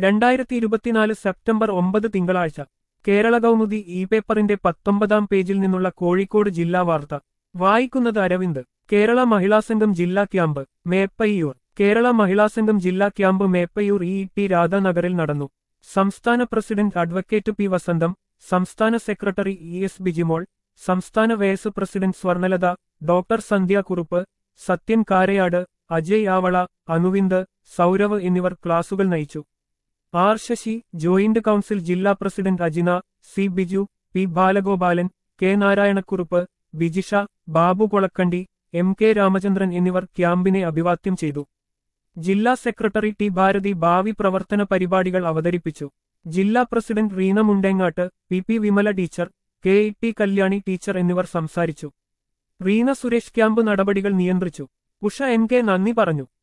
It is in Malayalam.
രണ്ടായിരത്തി ഇരുപത്തിനാല് സെപ്റ്റംബർ ഒമ്പത് തിങ്കളാഴ്ച കേരള കൗമുദി ഇ പേപ്പറിന്റെ പത്തൊമ്പതാം പേജിൽ നിന്നുള്ള കോഴിക്കോട് ജില്ലാ വാർത്ത വായിക്കുന്നത് അരവിന്ദ് കേരള മഹിളാസംഘം ജില്ലാ ക്യാമ്പ് മേപ്പയ്യൂർ കേരള മഹിളാസംഘം ജില്ലാ ക്യാമ്പ് മേപ്പയ്യൂർ ഇ ടി രാധാനഗറിൽ നടന്നു സംസ്ഥാന പ്രസിഡന്റ് അഡ്വക്കേറ്റ് പി വസന്തം സംസ്ഥാന സെക്രട്ടറി ഇ എസ് ബിജിമോൾ സംസ്ഥാന vice president Swarnalatha doctor Sandhya Kurup Sathyan Karayad Ajay Avala Anuvind Saurav എന്നിവർ ക്ലാസുകൾ നയിച്ചു ആർ ശശി ജോയിന്റ് കൌൺസിൽ ജില്ലാ president Ajina C Biju P Balagopalan K Narayanakurup Bijisha Babu Kolakkandi M K Ramachandran എന്നിവർ ക്യാമ്പിനെ അഭിവാദ്യം ചെയ്തു ജില്ലാ സെക്രട്ടറി ടി ഭാരതി ഭാവി പ്രവർത്തന പരിപാടികൾ അവതരിപ്പിച്ചു ജില്ലാ president Reena Mundengatt P P Vimala teacher K E T Kalyani teacher എന്നിവർ സംസാരിച്ചു റീന സുരേഷ് ക്യാമ്പ് നടപടികൾ നിയന്ത്രിച്ചു ഉഷ എൻ കെ നന്ദി പറഞ്ഞു